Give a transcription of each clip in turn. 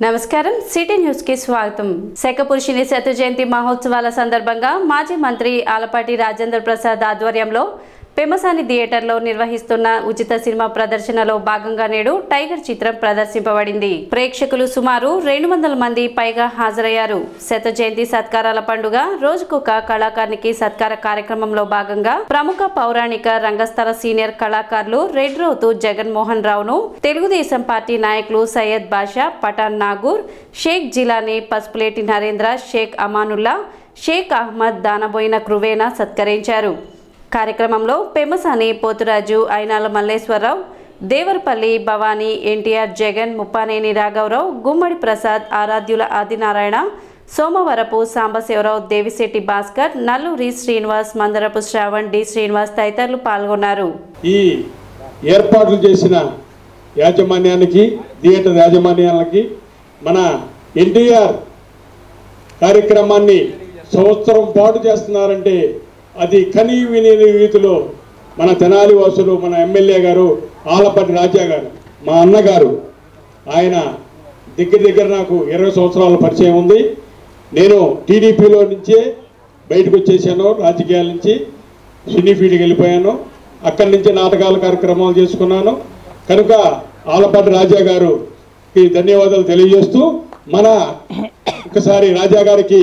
నమస్కారం city news కి స్వాగతం శకపురుషిని శత జయంతి మహోత్సవాల సందర్భంగా మాజీ మంత్రి ఆలపాటి రాజేంద్ర ప్రసాద్ ఆధ్వర్యంలో పెమసాని థియేటర్లో నిర్వహిస్తున్న ఉచిత సినిమా ప్రదర్శనలో భాగంగా నేడు టైగర్ చిత్రం ప్రదర్శింపబడింది ప్రేక్షకులు సుమారు రెండు వందల మంది పైగా హాజరయ్యారు శత జయంతి సత్కారాల పండుగ రోజుకొక కళాకారునికి సత్కార కార్యక్రమంలో భాగంగా ప్రముఖ పౌరాణిక రంగస్థల సీనియర్ కళాకారులు రెడ్ రోతు జగన్మోహన్ రావును తెలుగుదేశం పార్టీ నాయకులు సయ్యద్ బాషా పఠాన్ నాగూర్ షేక్ జిలానీ పసుపులేటి నరేంద్ర షేక్ అమానుల్లా షేక్ అహ్మద్ దానబోయిన కృవేనా సత్కరించారు కార్యక్రమంలో పెమసాని పోతురాజు అయినాల మల్లేశ్వరరావు దేవరపల్లి భవానీ ఎన్టీఆర్ జగన్ ముప్పానేని రాఘవరావు గుమ్మడి ప్రసాద్ ఆరాధ్యుల ఆదినారాయణ సోమవరపు సాంబశివరావు దేవిశెట్టి భాస్కర్ నల్లూరి శ్రీనివాస్ మందరపు శ్రావణ్ డి శ్రీనివాస్ తదితరులు పాల్గొన్నారు ఈ ఏర్పాట్లు చేసిన యాజమాన్యానికి థియేటర్ యాజమాన్యాలకి మన ఎన్టీఆర్ కార్యక్రమాన్ని సంవత్సరం పాటు చేస్తున్నారంటే అది కనీ విని రీతిలో మన తెనాలి వాసులు మన ఎమ్మెల్యే గారు ఆలపాటి రాజా గారు మా అన్నగారు ఆయన దగ్గర దగ్గర నాకు ఇరవై సంవత్సరాల పరిచయం ఉంది నేను టీడీపీలో నుంచే బయటకు వచ్చేసాను రాజకీయాల నుంచి సినీ ఫీల్డ్కి వెళ్ళిపోయాను అక్కడి నుంచి నాటకాల కార్యక్రమాలు చేసుకున్నాను కనుక ఆలపాటి రాజా గారుకి ధన్యవాదాలు తెలియజేస్తూ మన ఒకసారి రాజా గారికి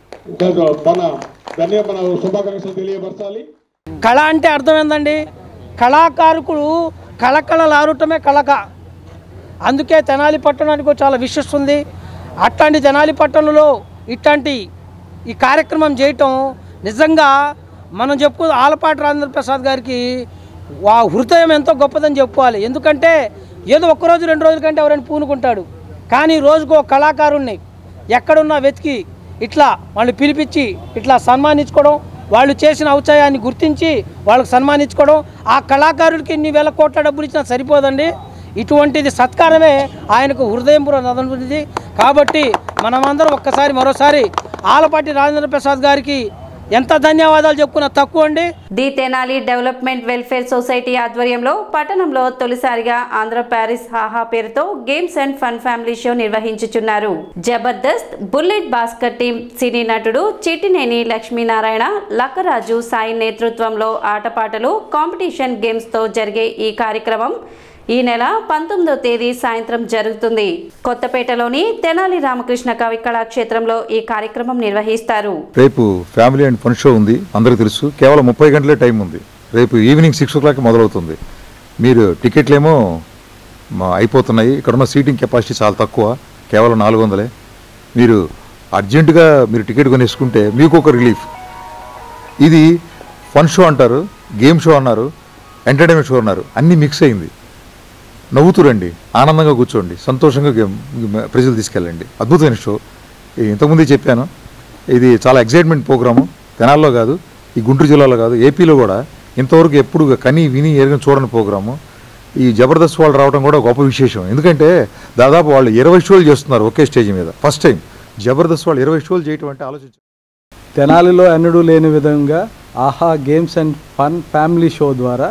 ఒక మన ధన్య మన శుభాకాంక్షలు తెలియపరచాలి కళ అంటే అర్థం ఏందండి కళాకారుకుడు కళకళలారుటమే కళక అందుకే తెనాలి పట్టణానికి చాలా విశ్వస్ ఉంది అట్లాంటి తెనాలి పట్టణంలో ఇట్లాంటి ఈ కార్యక్రమం చేయటం నిజంగా మనం చెప్పు ఆలపాటి రాజేంద్ర ప్రసాద్ గారికి వా హృదయం ఎంతో గొప్పదని చెప్పుకోవాలి ఎందుకంటే ఏదో ఒక్క రోజు రెండు రోజుల కంటే ఎవరైనా పూనుకుంటాడు కానీ రోజుకో కళాకారుణ్ణి ఎక్కడున్నా వెతికి ఇట్లా వాళ్ళు పిలిపించి ఇట్లా సన్మానించుకోవడం వాళ్ళు చేసిన ఔచాయాన్ని గుర్తించి వాళ్ళకి సన్మానించుకోవడం ఆ కళాకారుడికి ఇన్ని వేల కోట్ల డబ్బులు ఇచ్చినా సరిపోదండి ఇటువంటిది సత్కారమే ఆయనకు హృదయంపూర్వ నదనుకుంది కాబట్టి మనమందరం ఒక్కసారి మరోసారి ఆలపాటి రాజేంద్ర ప్రసాద్ గారికి ఎంత ధన్యవాదాలు చెప్పుకున్నా తక్కువ అండి the Tenali development welfare society ఆధ్వర్యంలో పట్టణంలో తొలిసారిగా ఆంధ్ర ప్యారిస్ హాహా పేరుతో games and fun family show నిర్వహించుచున్నారు Jabardasth bullet Bhaskar team cine నటుడు చిట్టినేని లక్ష్మీనారాయణ లక్కరాజు సాయి నేతృత్వంలో ఆటపాటలు కాంపిటీషన్ గేమ్స్ తో జరిగే ఈ కార్యక్రమం ఈ నెల పంతొమ్మిదో తేదీ సాయంత్రం జరుగుతుంది కొత్తపేటలోని తెనాలి రామకృష్ణ కవి కళాక్షేత్రంలో ఈ కార్యక్రమం నిర్వహిస్తారు రేపు ఫ్యామిలీ అండ్ ఫన్ షో ఉంది అందరికీ తెలుసు కేవలం ముప్పై గంటలే టైం ఉంది రేపు ఈవినింగ్ సిక్స్ ఓ క్లాక్ మొదలవుతుంది మీరు టికెట్లేమో మా అయిపోతున్నాయి ఇక్కడ ఉన్న సీటింగ్ కెపాసిటీ చాలా తక్కువ కేవలం నాలుగు వందలే మీరు అర్జెంటుగా మీరు టికెట్ కొనేసుకుంటే మీకు ఒక రిలీఫ్ ఇది ఫన్ షో అంటారు గేమ్ షో అన్నారు ఎంటర్టైన్మెంట్ షో అన్నారు అన్నీ మిక్స్ అయింది నవ్వుతురండి ఆనందంగా కూర్చోండి సంతోషంగా గేమ్ ప్రజలు తీసుకెళ్ళండి అద్భుతమైన షో ఇది ఇంతకుముందే చెప్పాను ఇది చాలా ఎగ్జైట్మెంట్ ప్రోగ్రాము తెనాల్లో కాదు ఈ గుంటూరు జిల్లాలో కాదు ఏపీలో కూడా ఇంతవరకు ఎప్పుడు కని విని ఎరగని చూడని ప్రోగ్రాము ఈ జబర్దస్త్ వాళ్ళు రావడం కూడా గొప్ప విశేషం ఎందుకంటే దాదాపు వాళ్ళు ఇరవై షోలు చేస్తున్నారు ఒకే స్టేజ్ మీద ఫస్ట్ టైం జబర్దస్త్ వాళ్ళు ఇరవై షోలు చేయటం అంటే ఆలోచించు తెనాలిలో ఎన్నడూ లేని విధంగా ఆహా games and fun family show ద్వారా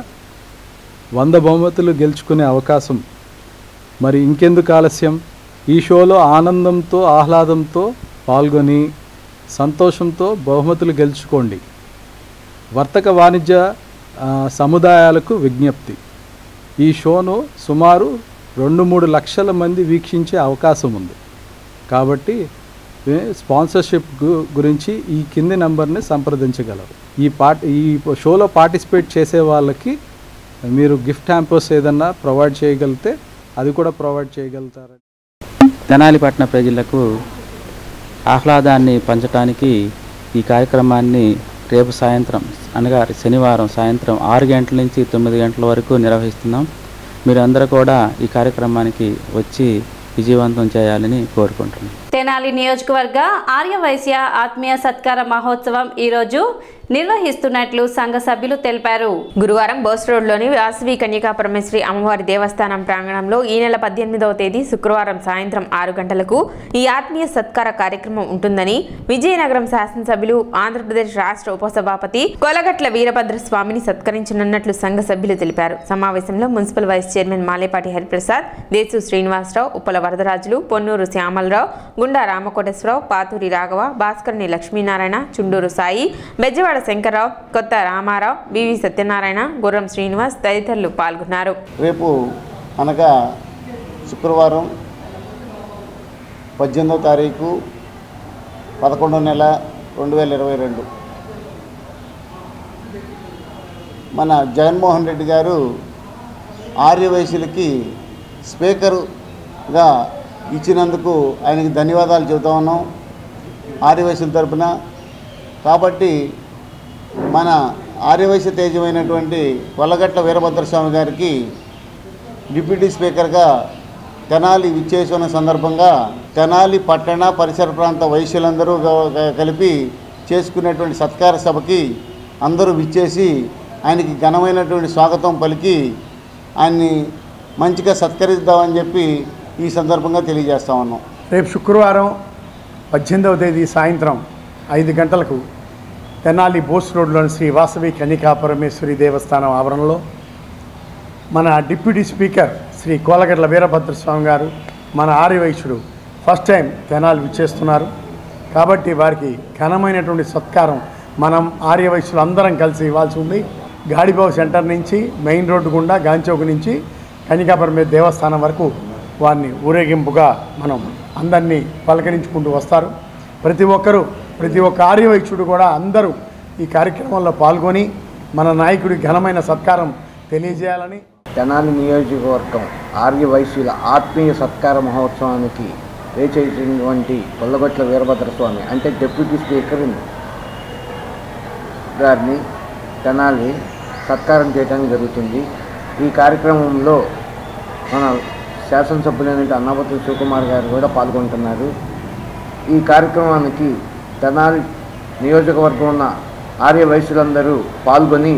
వంద బహుమతులు గెలుచుకునే అవకాశం మరి ఇంకెందుకు ఆలస్యం ఈ షోలో ఆనందంతో ఆహ్లాదంతో పాల్గొని సంతోషంతో బహుమతులు గెలుచుకోండి వర్తక వాణిజ్య ఆ, సముదాయాలకు విజ్ఞప్తి ఈ షోను సుమారు రెండు మూడు లక్షల మంది వీక్షించే అవకాశం ఉంది కాబట్టి ఏ, స్పాన్సర్షిప్ గు- గురించి ఈ కింది నంబర్ని సంప్రదించగలరు ఈ పార్ట్ ఈ షోలో పార్టిసిపేట్ చేసే వాళ్ళకి మీరు గిఫ్ట్ హ్యాంపర్స్ ఏదన్నా ప్రొవైడ్ చేయగలిగితే అది కూడా ప్రొవైడ్ చేయగలుగుతారు తెనాలిపట్న ప్రజలకు ఆహ్లాదాన్ని పంచడానికి ఈ కార్యక్రమాన్ని రేపు సాయంత్రం అనగా శనివారం సాయంత్రం ఆరు గంటల నుంచి తొమ్మిది గంటల వరకు నిర్వహిస్తున్నాం మీరందరూ కూడా ఈ కార్యక్రమానికి వచ్చి విజయవంతం చేయాలని కోరుకుంటున్నాం తెనాలి నియోజకవర్గ ఆర్యవైశ్య ఆత్మీయ సత్కార మహోత్సవం ఈరోజు నిర్వహిస్తున్నట్లు సంఘ సభ్యులు తెలిపారు గురువారం బోస్ రోడ్లోని వాసవి కన్యకా పరమేశ్వరి అమ్మవారి దేవస్థానం ప్రాంగణంలో ఈ నెల పద్దెనిమిదవ తేదీ శుక్రవారం సాయంత్రం ఆరు గంటలకు ఈ ఆత్మీయ సత్కార కార్యక్రమం ఉంటుందని విజయనగరం శాసనసభ్యులు ఆంధ్రప్రదేశ్ రాష్ట్ర ఉపసభాపతి కొలగట్ల వీరభద్ర స్వామిని సత్కరించనున్నట్లు సంఘ సభ్యులు తెలిపారు సమావేశంలో municipal vice chairman Malepati Hariprasad Desu Srinivasarao Uppala Varadarajulu Ponnuru Syamalarao Gunda Ramakoteswararao Paturi Raghava భాస్కర్ని Lakshminarayana Chunduru Sai బెజ్జవాడ Shankarrao కొత్త రామారావు వివి సత్యనారాయణ గుర్రం శ్రీనివాస్ తదితరులు పాల్గొన్నారు రేపు అనగా శుక్రవారం పద్దెనిమిదవ తారీఖు పదకొండో నెల రెండు వేల ఇరవై రెండు మన జగన్మోహన్ రెడ్డి గారు ఆర్యవైశ్యులకి స్పీకరుగా ఇచ్చినందుకు ఆయనకి ధన్యవాదాలు చెబుతా ఉన్నాం ఆర్యవైశ్యుల తరపున కాబట్టి మన ఆర్యవైశ్య తేజమైనటువంటి కొల్లగట్ల వీరభద్రస్వామి గారికి డిప్యూటీ స్పీకర్గా తెనాలి విచ్చేసిన సందర్భంగా తెనాలి పట్టణ పరిసర ప్రాంత వైశ్యులందరూ గ- గ- కలిపి చేసుకునేటువంటి సత్కార సభకి అందరూ విచ్చేసి ఆయనకి ఘనమైనటువంటి స్వాగతం పలికి ఆయన్ని మంచిగా సత్కరిద్దామని చెప్పి ఈ సందర్భంగా తెలియజేస్తా ఉన్నాం రేపు శుక్రవారం పద్దెనిమిదవ తేదీ సాయంత్రం ఐదు గంటలకు తెనాలి బోస్ రోడ్లోని శ్రీ వాసవి కన్నికా పరమేశ్వరి దేవస్థానం ఆవరణలో మన డిప్యూటీ స్పీకర్ శ్రీ కోలగడ్ల వీరభద్రస్వామి గారు మన ఆర్యవైశ్యుడు ఫస్ట్ టైం తెనాలి విచ్చేస్తున్నారు కాబట్టి వారికి ఘనమైనటువంటి సత్కారం మనం ఆర్యవైశ్యులు అందరం కలిసి ఇవ్వాల్సి ఉంది గాడిబావు సెంటర్ నుంచి మెయిన్ రోడ్డు గుండా గాంచౌక్ నుంచి కన్నికాపురం దేవస్థానం వరకు వారిని ఊరేగింపుగా మనం అందరినీ పలకరించుకుంటూ వస్తారు ప్రతి ఒక్కరూ ప్రతి ఒక్క ఆర్యవైశ్యుడు కూడా అందరూ ఈ కార్యక్రమంలో పాల్గొని మన నాయకుడి ఘనమైన సత్కారం తెలియజేయాలని తెనాలి నియోజకవర్గం ఆర్య వైశ్యుల ఆత్మీయ సత్కార మహోత్సవానికి వేచేసినటువంటి కొల్లగొట్ల వీరభద్రస్వామి అంటే డిప్యూటీ స్పీకర్ గారిని తెనాలి సత్కారం చేయడానికి జరుగుతుంది ఈ కార్యక్రమంలో మన శాసనసభ్యులైన అన్నాపతి శివకుమార్ గారు కూడా పాల్గొంటున్నారు ఈ కార్యక్రమానికి తెనాలి నియోజకవర్గం ఉన్న ఆర్య వైశ్యులందరూ పాల్గొని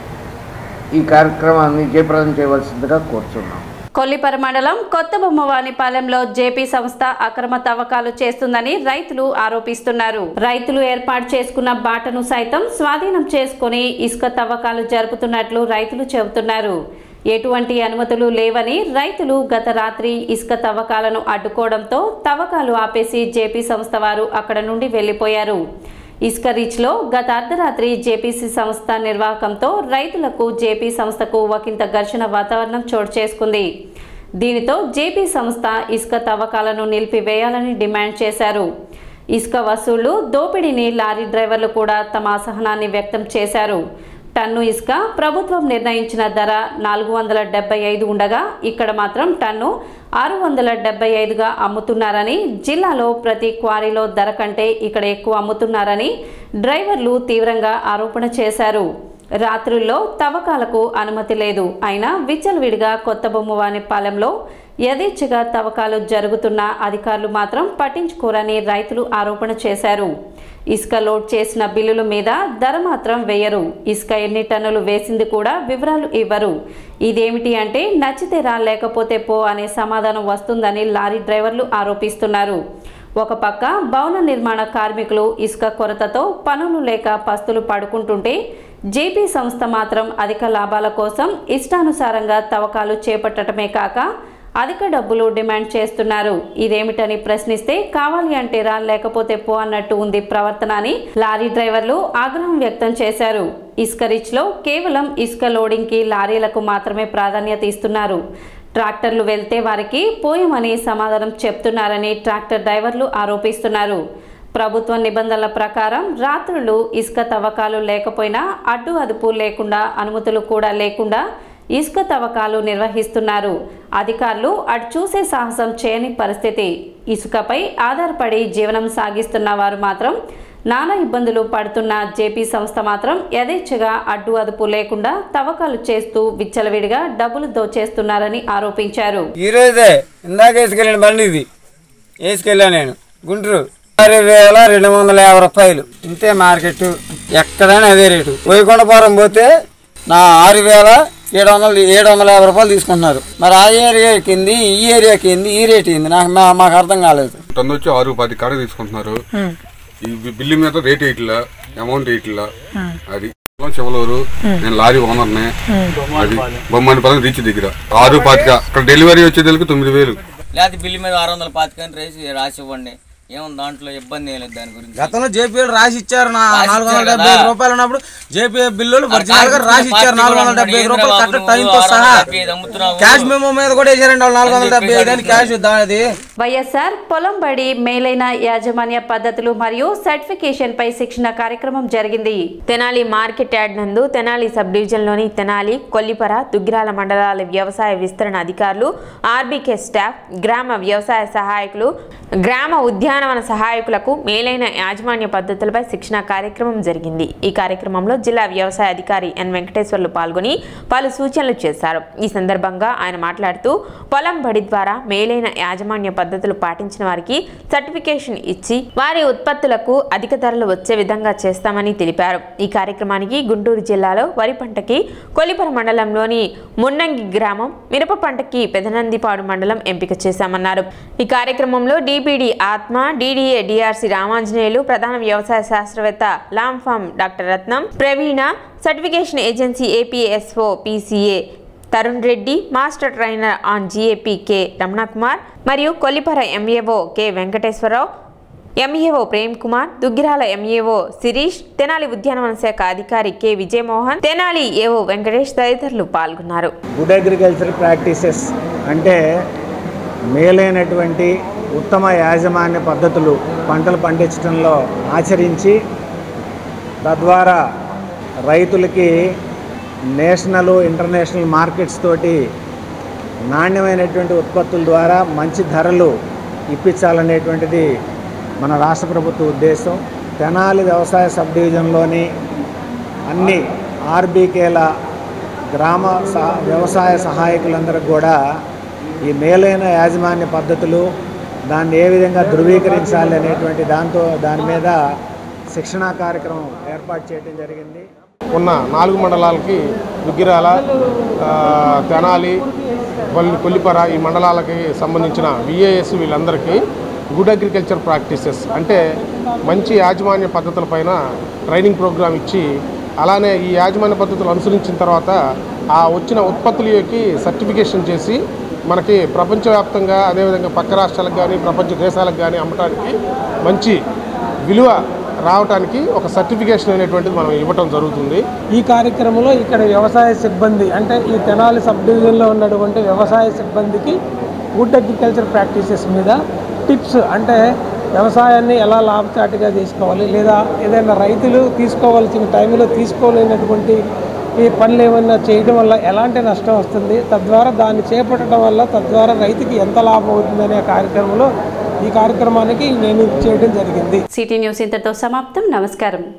ఈ కార్యక్రమాన్ని జయప్రదం చేయవలసిందిగా కోరుతున్నాం కొల్లిపర మండలం కొత్త బొమ్మవానిపాలెంలో జేపీ సంస్థ అక్రమ తవ్వకాలు చేస్తుందని రైతులు ఆరోపిస్తున్నారు రైతులు ఏర్పాటు చేసుకున్న బాటను సైతం స్వాధీనం చేసుకుని ఇసుక తవ్వకాలు జరుపుతున్నట్లు రైతులు చెబుతున్నారు ఎటువంటి అనుమతులు లేవని రైతులు గత రాత్రి ఇసుక తవ్వకాలను అడ్డుకోవడంతో తవ్వకాలు ఆపేసి జేపీ సంస్థ వారు అక్కడ నుండి వెళ్లిపోయారు ఇసుక రీచ్లో గత అర్ధరాత్రి జేపీసీ సంస్థ నిర్వాహకంతో రైతులకు జేపీ సంస్థకు ఒకంత ఘర్షణ వాతావరణం చోటు చేసుకుంది దీనితో జేపీ సంస్థ ఇసుక తవ్వకాలను నిలిపివేయాలని డిమాండ్ చేశారు ఇసుక వసూళ్లు దోపిడీని లారీ డ్రైవర్లు కూడా తమ అసహనాన్ని వ్యక్తం చేశారు టన్ను ఇసుక ప్రభుత్వం నిర్ణయించిన ధర నాలుగు వందల డెబ్బై ఐదు ఉండగా ఇక్కడ మాత్రం టన్ను ఆరు వందల డెబ్బై ఐదుగా అమ్ముతున్నారని జిల్లాలో ప్రతి క్వారీలో ధర కంటే ఇక్కడ ఎక్కువ అమ్ముతున్నారని డ్రైవర్లు తీవ్రంగా ఆరోపణ చేశారు రాత్రుల్లో తవ్వకాలకు అనుమతి లేదు అయినా విచ్చలవిడిగా కొత్త బొమ్మవానిపాలెంలో యథేచ్ఛగా తవ్వకాలు జరుగుతున్న అధికారులు మాత్రం పట్టించుకోరని రైతులు ఆరోపణ చేశారు ఇసుక లోడ్ చేసిన బిల్లుల మీద ధర మాత్రం వేయరు ఇసుక ఎన్ని టన్నులు వేసింది కూడా వివరాలు ఇవ్వరు ఇదేమిటి అంటే నచ్చితే రా లేకపోతే పో అనే సమాధానం వస్తుందని లారీ డ్రైవర్లు ఆరోపిస్తున్నారు ఒక పక్క భవన నిర్మాణ కార్మికులు ఇసుక కొరతతో పనులు లేక పస్తులు పడుకుంటుంటే జేపీ సంస్థ మాత్రం అధిక లాభాల కోసం ఇష్టానుసారంగా తవ్వకాలు చేపట్టడమే కాక అధిక డబ్బులు డిమాండ్ చేస్తున్నారు ఇదేమిటని ప్రశ్నిస్తే కావాలి అంటే రా లేకపోతే పో అన్నట్టు ఉంది ప్రవర్తన అని లారీ డ్రైవర్లు ఆగ్రహం వ్యక్తం చేశారు ఇసుక రిచ్లో కేవలం ఇసుక లోడింగ్కి లారీలకు మాత్రమే ప్రాధాన్యత ఇస్తున్నారు ట్రాక్టర్లు వెళ్తే వారికి పోయమని సమాధానం చెప్తున్నారని ట్రాక్టర్ డ్రైవర్లు ఆరోపిస్తున్నారు ప్రభుత్వ నిబంధనల ప్రకారం రాత్రులు ఇసుక తవ్వకాలు లేకపోయినా అడ్డు అదుపు లేకుండా అనుమతులు కూడా లేకుండా ఇసుక తవ్వకాలు నిర్వహిస్తున్నారు అధికారులు అటు చూసే సాహసం చేయని పరిస్థితి ఇసుకపై ఆధారపడి జీవనం సాగిస్తున్న వారు మాత్రం నానా ఇబ్బందులు పడుతున్న జేపీ సంస్థ మాత్రం యథేచ్ఛగా అడ్డు అదుపు లేకుండా తవ్వకాలు చేస్తూ విచ్చలవిడిగా డబ్బులు దోచేస్తున్నారని ఆరోపించారు ఈరోజే ఇందాక వేసుకెళ్ళిన బండి ఇది వేసుకెళ్ళాను నేను గుంటూరు ఆరు వేల రెండు వందల యాభై రూపాయలు ఇంతే మార్కెట్ ఎక్కడైనా అదే రేటు వైకుంఠపురం పోతే నా ఆరు వేల ఏడు వందలు ఏడు వందల యాభై రూపాయలు తీసుకుంటున్నారు మరి ఆ ఏరియా కింది ఈ ఏరియా కింది ఈ రేట్ ఏంది నాకు మా- మాకు అర్థం కాలేదు టన్ను వచ్చి ఆరు పది కాడ తీసుకుంటున్నారు ఈ బి- బిల్లు మీద రేట్ వేయట్లా అమౌంట్ వేయట్లా అది చివలూరు నేను లారీ ఓనర్ని అది బొమ్మని పదం రీచ్ దగ్గర ఆరు పాతిక అక్కడ డెలివరీ వచ్చేదానికి తొమ్మిది వేలు లేకపోతే బిల్లు మీద ఆరు వందల పాతికని రేసి రాసి ఇవ్వండి ఏముంది దాంట్లో ఇబ్బంది ఏం లేదు దాని గురించి గతంలో జేపీఎల్ రాసి ఇచ్చారు నా రాసి నాలుగు వందల ఇచ్చారు డెబ్బై ఐదు కదా. రూపాయలు ఉన్నప్పుడు జేపీఎల్ బిల్లులు ఆ ఒరిజినల్ గా ట్యాక్స్ రాసి ఇచ్చారు పార్టీ నాలుగు వందల వాళ్ళు డెబ్బై ఐదు ఏంద్రా రూపాయలు బాబు కరెక్ట్ నువ్వు టైంతో ఆరు సహా వందల డెబ్బై ఐదు అమ్ముతున్నావు. క్యాష్ మెమో మీద కూడా వేసారండి వాళ్ళు నాలుగు వందల డెబ్బై ఐదు అని క్యాష్ దానిది వైఎస్ఆర్ పొలం బడి మేలైన యాజమాన్య పద్ధతులు మరియు సర్టిఫికేషన్ పై శిక్షణ కార్యక్రమం జరిగింది తెనాలి మార్కెట్ యార్డ్ నందు తెనాలి సబ్ డివిజన్లోని తెనాలి కొల్లిపర దుగ్గిరాల మండలాల వ్యవసాయ విస్తరణ అధికారులు ఆర్బీకే స్టాఫ్ గ్రామ వ్యవసాయ సహాయకులు గ్రామ ఉద్యానవన సహాయకులకు మేలైన యాజమాన్య పద్ధతులపై శిక్షణ కార్యక్రమం జరిగింది ఈ కార్యక్రమంలో జిల్లా వ్యవసాయ అధికారి ఎన్ వెంకటేశ్వర్లు పాల్గొని పలు సూచనలు చేశారు ఈ సందర్భంగా ఆయన మాట్లాడుతూ పొలం బడి ద్వారా మేలైన యాజమాన్య పద్ధతులు పాటించిన వారికి సర్టిఫికేషన్ ఇచ్చి వారి ఉత్పత్తులకు అధిక ధరలు వచ్చే విధంగా చేస్తామని తెలిపారు ఈ కార్యక్రమానికి గుంటూరు జిల్లాలో వరి పంటకి కొలిపర మండలంలోని మున్నంగి గ్రామం మిరప పంటకి పెదనందిపాడు మండలం ఎంపిక చేశామన్నారు ఈ కార్యక్రమంలో డిపిడి ఆత్మ డిడిఏ డిఆర్సి రామాంజనేయులు ప్రధాన వ్యవసాయ శాస్త్రవేత్త Lamfarm doctor Ratnam Praveena certification agency APSO PCA Tarun Reddy master trainer on GAP K Ramanakumar మరియు Kollipara MAO K Venkateswararao MAO Prem Kumar Duggirala MAO Sirish Tenali ఉద్యానవన శాఖ అధికారి కె విజయమోహన్ తెనాలి ఏఓ వెంకటేష్ తదితరులు పాల్గొన్నారు గుడ్ అగ్రికల్చర్ ప్రాక్టీసెస్ అంటే మేలైనటువంటి ఉత్తమ యాజమాన్య పద్ధతులు పంటలు పండించడంలో ఆచరించి తద్వారా రైతులకి నేషనల్ ఇంటర్నేషనల్ మార్కెట్స్ తోటి నాణ్యమైనటువంటి ఉత్పత్తుల ద్వారా మంచి ధరలు ఇప్పించాలనేటువంటిది మన రాష్ట్ర ప్రభుత్వ ఉద్దేశం తెనాలి వ్యవసాయ సబ్ డివిజన్లోని అన్ని ఆర్బీకేల గ్రామ సహ వ్యవసాయ సహాయకులందరికీ కూడా ఈ మేలైన యాజమాన్య పద్ధతులు దాన్ని ఏ విధంగా ధృవీకరించాలి అనేటువంటి దాంతో దాని మీద శిక్షణా కార్యక్రమం ఏర్పాటు చేయడం జరిగింది ఉన్న నాలుగు మండలాలకి దుగ్గిరాల ఆ, తెనాలి కొల్లి కొల్లిపర ఈ మండలాలకి సంబంధించిన విఏఎస్ వీళ్ళందరికీ గుడ్ అగ్రికల్చర్ ప్రాక్టీసెస్ అంటే మంచి యాజమాన్య పద్ధతులపైన ట్రైనింగ్ ప్రోగ్రామ్ ఇచ్చి అలానే ఈ యాజమాన్య పద్ధతులు అనుసరించిన తర్వాత ఆ వచ్చిన ఉత్పత్తులకి సర్టిఫికేషన్ చేసి మనకి ప్రపంచవ్యాప్తంగా అదేవిధంగా పక్క రాష్ట్రాలకు కానీ ప్రపంచ దేశాలకు కానీ అమ్మటానికి మంచి విలువ రావటానికి ఒక సర్టిఫికేషన్ అనేటువంటిది మనం ఇవ్వటం జరుగుతుంది ఈ కార్యక్రమంలో ఇక్కడ వ్యవసాయ సిబ్బంది అంటే ఈ తెనాలి సబ్ డివిజన్లో ఉన్నటువంటి వ్యవసాయ సిబ్బందికి వుడ్ అగ్రికల్చర్ ప్రాక్టీసెస్ మీద టిప్స్ అంటే వ్యవసాయాన్ని ఎలా లాభచాటిగా తీసుకోవాలి లేదా ఏదైనా రైతులు తీసుకోవాల్సిన టైంలో తీసుకోలేనటువంటి ఈ పనులు ఏమైనా చేయడం వల్ల ఎలాంటి నష్టం వస్తుంది తద్వారా దాన్ని చేపట్టడం వల్ల తద్వారా రైతుకి ఎంత లాభం అవుతుందనే కార్యక్రమంలో ఈ కార్యక్రమానికి నేను చేయడం జరిగింది సిటీ న్యూస్ ఇంతతో సమాప్తం నమస్కారం